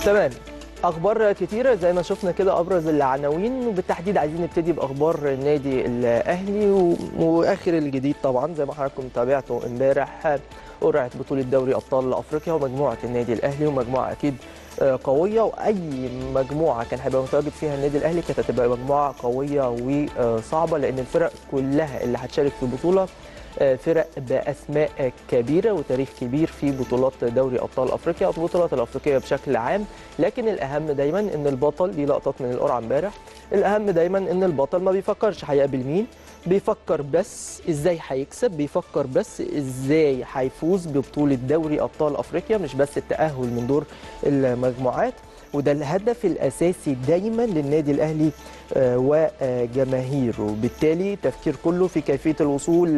تمام اخبار كتيره زي ما شفنا كده ابرز العناوين وبالتحديد عايزين نبتدي باخبار النادي الاهلي و- واخر الجديد طبعا زي ما حضراتكم تابعتوا امبارح قرعه بطوله دوري ابطال افريقيا ومجموعه النادي الاهلي ومجموعه اكيد آه، قويه واي مجموعه كان هيبقى متواجد فيها النادي الاهلي كانت هتبقى مجموعه قويه وصعبه لان الفرق كلها اللي هتشارك في البطوله آه، فرق باسماء كبيره وتاريخ كبير في بطولات دوري ابطال افريقيا او البطولات الافريقيه بشكل عام لكن الاهم دايما ان البطل دي لقطات من القرعه امبارح الاهم دايما ان البطل ما بيفكرش هيقابل مين بيفكر بس ازاي هيكسب بيفكر بس ازاي هيفوز ببطوله دوري ابطال افريقيا مش بس التاهل من دور المجموعات وده الهدف الاساسي دايما للنادي الاهلي آه، وجماهيره وبالتالي تفكير كله في كيفيه الوصول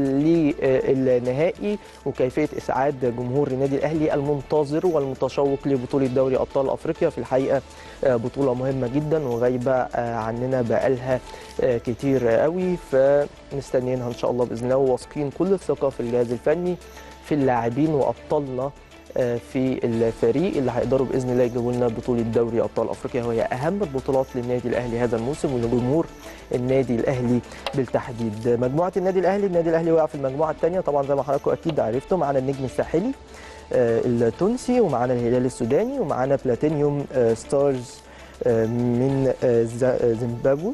للنهائي وكيفيه اسعاد جمهور النادي الاهلي المنتظر والمتشوق لبطوله دوري ابطال افريقيا في الحقيقه آه، بطوله مهمه جدا وغايبه آه، عننا بقالها آه، كتير قوي فمستنيينها ان شاء الله باذن الله وواثقين كل الثقه في الجهاز الفني في اللاعبين وابطالنا آه، في الفريق اللي هيقدروا باذن الله يجيبوا لنا بطوله دوري ابطال افريقيا وهي اهم البطولات للنادي الاهلي هذا الموسم ولجمهور النادي الاهلي بالتحديد مجموعه النادي الاهلي النادي الاهلي وقع في المجموعه الثانيه طبعا زي ما حضراتكم اكيد عرفتوا معانا النجم الساحلي آه، التونسي ومعانا الهلال السوداني ومعانا بلاتينيوم آه، ستارز آه، من آه، ز- آه، زيمبابوي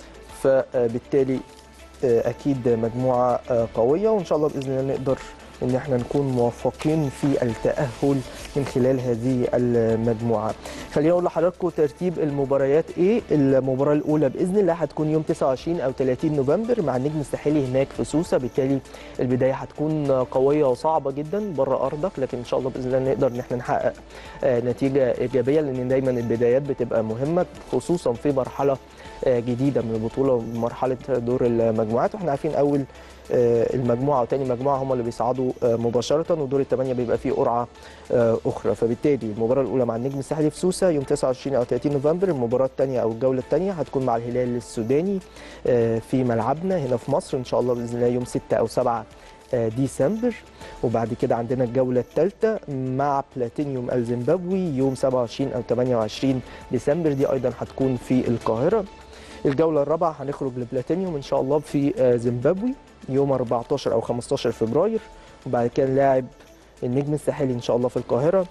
فبالتالي آه، اكيد مجموعه آه، قويه وان شاء الله باذن الله نقدر ان احنا نكون موفقين في التاهل من خلال هذه المجموعه. خلينا اقول لحضراتكم ترتيب المباريات ايه؟ المباراه الاولى باذن الله هتكون يوم 29 او 30 نوفمبر مع النجم الساحلي هناك في سوسه، بالتالي البدايه هتكون قويه وصعبه جدا بره ارضك لكن ان شاء الله باذن الله نقدر ان احنا نحقق آه، نتيجه ايجابيه لان دايما البدايات بتبقى مهمه خصوصا في مرحله آه، جديده من البطوله مرحله دور المجموعات واحنا عارفين اول آه، المجموعه وتاني مجموعه هم اللي بيصعدوا آه، مباشره ودور الثمانيه بيبقى فيه قرعه آه، اخرى فبالتالي المباراه الاولى مع النجم الساحلي في سوسه يوم 29 او 30 نوفمبر المباراه الثانيه او الجوله الثانيه هتكون مع الهلال السوداني آه، في ملعبنا هنا في مصر ان شاء الله باذن الله يوم 6 او 7 آه، ديسمبر وبعد كده عندنا الجولة الثالثة مع بلاتينيوم الزيمبابوي يوم 27 أو 28 ديسمبر دي أيضا هتكون في القاهرة الجولة الرابعة هنخرج لبلاتينيوم إن شاء الله في آه، زيمبابوي يوم 14 أو 15 فبراير وبعد كده نلاعب النجم الساحلي إن شاء الله في القاهرة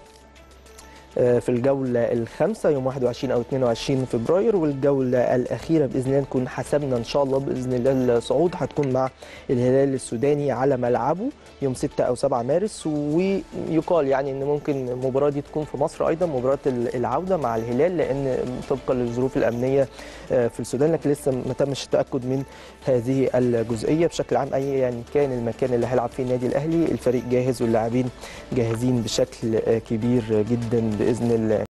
آه، في الجولة الخامسة يوم 21 أو 22 فبراير والجولة الأخيرة بإذن الله نكون حسبنا إن شاء الله بإذن الله الصعود هتكون مع الهلال السوداني على ملعبه يوم 6 أو 7 مارس ويقال يعني إن ممكن المباراة دي تكون في مصر أيضا مباراة العودة مع الهلال لأن طبقا للظروف الأمنية آه، في السودان لكن لسه ما تمش التأكد من هذه الجزئية بشكل عام أي يعني كان المكان اللي هيلعب فيه النادي الأهلي الفريق جاهز واللاعبين جاهزين بشكل آه، كبير جدا بإذن الله